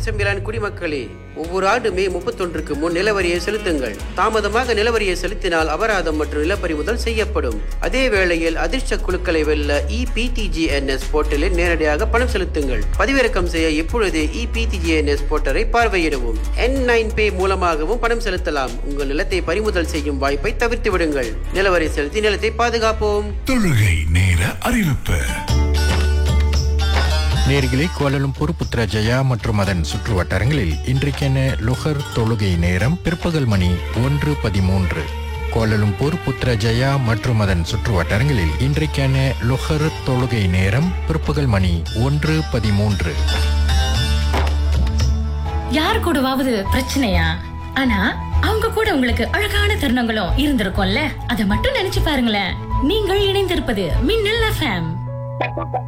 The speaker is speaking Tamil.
செம்பிலான் குடிமக்களே ஒவ்வொரு ஆண்டு மே முப்பத்தொன்றுக்கு முன் நிலவரியை செலுத்துங்கள் தாமதமாக நிலவரியை செலுத்தினால் அபராதம் மற்றும் நிலப்பறிமுதல் செய்யப்படும் அதே வேளையில் அதிர்ஷ்ட குழுக்களை வெல்ல இபிடிஜிஎன்எஸ் போர்ட்டலில் நேரடியாக பணம் செலுத்துங்கள் பதிவிறக்கம் செய்ய இப்பொழுதே இபிடிஜிஎன்எஸ் போர்ட்டலை பார்வையிடவும் என் நைன் பே மூலமாகவும் பணம் செலுத்தலாம் உங்கள் நிலத்தை பறிமுதல் செய்யும் வாய்ப்பை தவிர்த்து விடுங்கள் நிலவரி செலுத்தி நிலத்தை பாதுகாப்போம் தொழுகை நேர அறிவிப்பு நேர்களே கோலலும்பூர் புத்ரஜயா மற்றும் அதன் சுற்று வட்டாரங்களில் இன்றைக்கென லுகர் தொழுகை நேரம் பிற்பகல் மணி ஒன்று பதிமூன்று கோலலும்பூர் புத்ரஜயா மற்றும் அதன் சுற்று வட்டாரங்களில் இன்றைக்கான லுகர் தொழுகை நேரம் பிற்பகல் மணி ஒன்று பதிமூன்று யார் கூடவாவது பிரச்சனையா ஆனா அவங்க கூட உங்களுக்கு அழகான தருணங்களும் இருந்திருக்கும்ல அதை மட்டும் நினைச்சு பாருங்களேன் நீங்கள் இணைந்திருப்பது மின்னல் எஃப்எம்